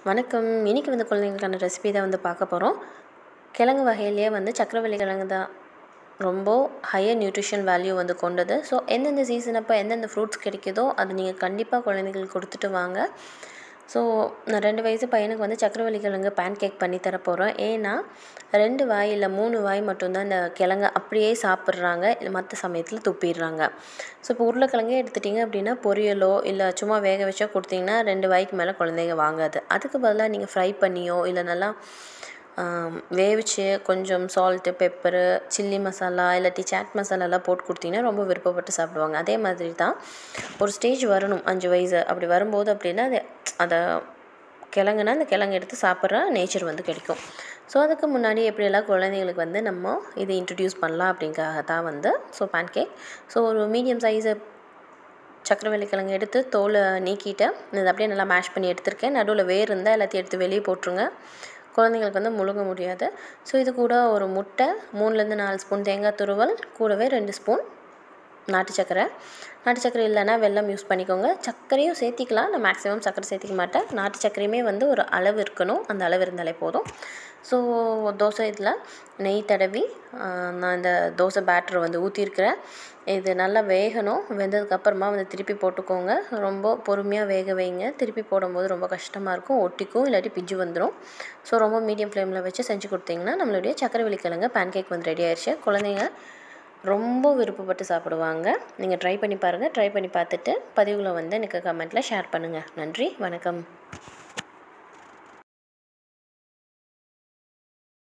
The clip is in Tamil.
வணக்கம் இன்றைக்கி வந்து குழந்தைங்களுக்கான ரெசிபி தான் வந்து பார்க்க போகிறோம் கிழங்கு வகையிலேயே வந்து சக்கரவள்ளி கிழங்கு தான் ரொம்ப ஹையர் நியூட்ரிஷன் வேல்யூ வந்து கொண்டது ஸோ எந்தெந்த சீசன் அப்போ எந்தெந்த ஃப்ரூட்ஸ் கிடைக்குதோ அது நீங்கள் கண்டிப்பாக குழந்தைங்களுக்கு கொடுத்துட்டு வாங்க ஸோ நான் ரெண்டு வயசு பையனுக்கு வந்து சக்கரவள்ளி கிழங்கு பேன் கேக் பண்ணி தர போகிறோம் ஏன்னா ரெண்டு வாய் இல்லை மூணு வாய் மட்டும்தான் இந்த கிழங்க அப்படியே சாப்பிட்றாங்க இல்லை மற்ற சமயத்தில் துப்பிடுறாங்க ஸோ இப்போ உருளைக்கிழங்கே எடுத்துட்டிங்க அப்படின்னா பொரியலோ இல்லை சும்மா வேக வச்சோ கொடுத்தீங்கன்னா ரெண்டு வாய்க்கு மேலே குழந்தைங்க வாங்காது அதுக்கு பதிலாக நீங்கள் ஃப்ரை பண்ணியோ இல்லை நல்லா வேவிச்சு கொஞ்சம் சால்ட்டு பெப்பரு சில்லி மசாலா இல்லாட்டி சாட் மசாலாலாம் போட்டு கொடுத்தீங்கன்னா ரொம்ப விருப்பப்பட்டு சாப்பிடுவாங்க அதே மாதிரி தான் ஒரு ஸ்டேஜ் வரணும் அஞ்சு வயசு அப்படி வரும்போது அப்படின்னா அது அதை கிழங்குனா அந்த கிழங்கு எடுத்து சாப்பிட்ற நேச்சர் வந்து கிடைக்கும் ஸோ அதுக்கு முன்னாடி எப்படியெல்லாம் குழந்தைங்களுக்கு வந்து நம்ம இதை இன்ட்ரடியூஸ் பண்ணலாம் அப்படிங்காக தான் வந்து ஸோ பேன் கேக் ஸோ ஒரு மீடியம் சைஸு சக்கரவள்ளி கிழங்கு எடுத்து தோலை நீக்கிட்டு இதை அப்படியே நல்லா மேஷ் பண்ணி எடுத்திருக்கேன் நடுவில் வேர் இருந்தால் எல்லாத்தையும் எடுத்து வெளியே போட்டுருங்க குழந்தைங்களுக்கு வந்து முழுங்க முடியாது ஸோ இது கூட ஒரு முட்டை மூணுலேருந்து நாலு ஸ்பூன் தேங்காய் துருவல் கூடவே ரெண்டு ஸ்பூன் நாட்டு சக்கரை நாட்டு சக்கரை இல்லைன்னா வெல்லம் யூஸ் பண்ணிக்கோங்க சர்க்கரையும் சேர்த்திக்கலாம் நான் மேக்ஸிமம் சக்கரை சேர்த்திக்க மாட்டேன் நாட்டு சர்க்கரையுமே வந்து ஒரு அளவு இருக்கணும் அந்த அளவு இருந்தாலே போதும் ஸோ தோசை இதில் நெய் தடவி நான் இந்த தோசை பேட்டரை வந்து ஊற்றிருக்கிறேன் இது நல்லா வேகணும் வெந்ததுக்கப்புறமா வந்து திருப்பி போட்டுக்கோங்க ரொம்ப பொறுமையாக வேக வைங்க திருப்பி போடும்போது ரொம்ப கஷ்டமாக இருக்கும் ஒட்டிக்கும் இல்லாட்டி பிஞ்சு வந்துடும் ஸோ ரொம்ப மீடியம் ஃப்ளேமில் வச்சு செஞ்சு கொடுத்தீங்கன்னா நம்மளுடைய சக்கரவள்ளி கிழங்கு பேன் கேக் வந்து ரெடி ஆயிடுச்சு குழந்தைங்க ரொம்ப விருப்பப்பட்டு சாப்பிடுவாங்க நீங்கள் ட்ரை பண்ணி பாருங்கள் ட்ரை பண்ணி பார்த்துட்டு பதிவில் வந்து எனக்கு கமெண்ட்டில் ஷேர் பண்ணுங்கள் நன்றி வணக்கம்